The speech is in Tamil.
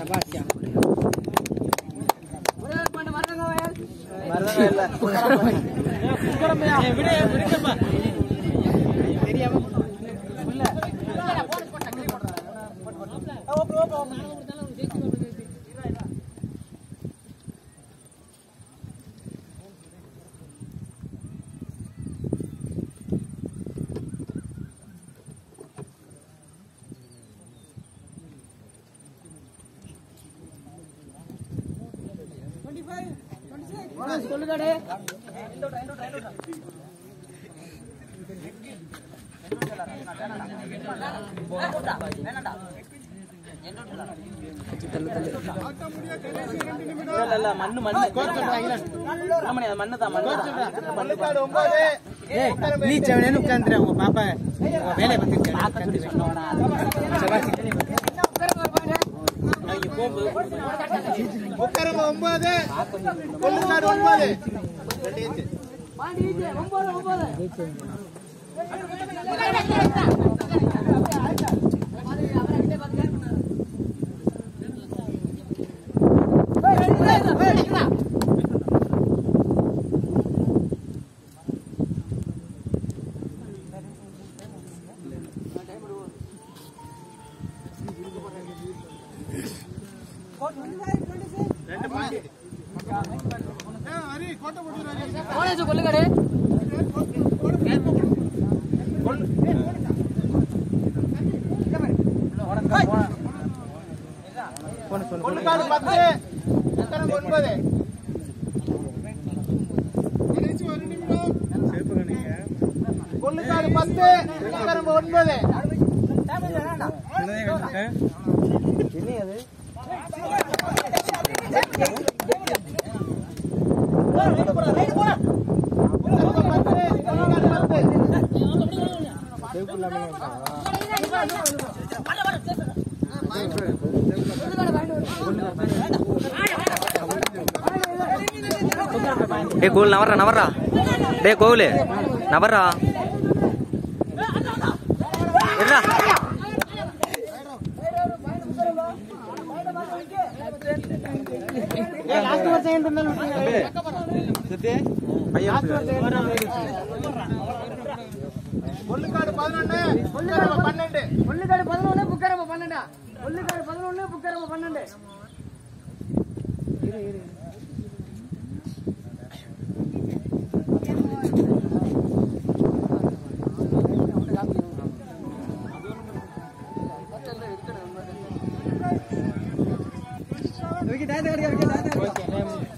நீ செவனேன்னு உட்காந்துரு உங்க பாப்பா உங்க வேலையை பார்த்துட்டு உட்காரங்க ஒன்பது கொள்ளுக்காடு ஒன்பது கொள்ளுக்காடு பத்து உட்காரங்க ஒன்பது கொள்ளுக்காடு பத்து உட்காரங்க ஒன்பது டே கோவில் நவர்றா நவர்றா டே கோவில் நவர்றா இருடா லாஸ்ட் வருஷம் ஏன் இருந்தாலும் விட்டுருங்க. கொள்ளுக்காடு பதினொன்னு கொள்ளுக்காடு பன்னெண்டு ஒல்லுக்காடு பதினொன்னு புக்கரம்ப பன்னெண்டா ஒல்லுக்காடு பதினொன்னு புக்கரம்ப பன்னெண்டு ஓகே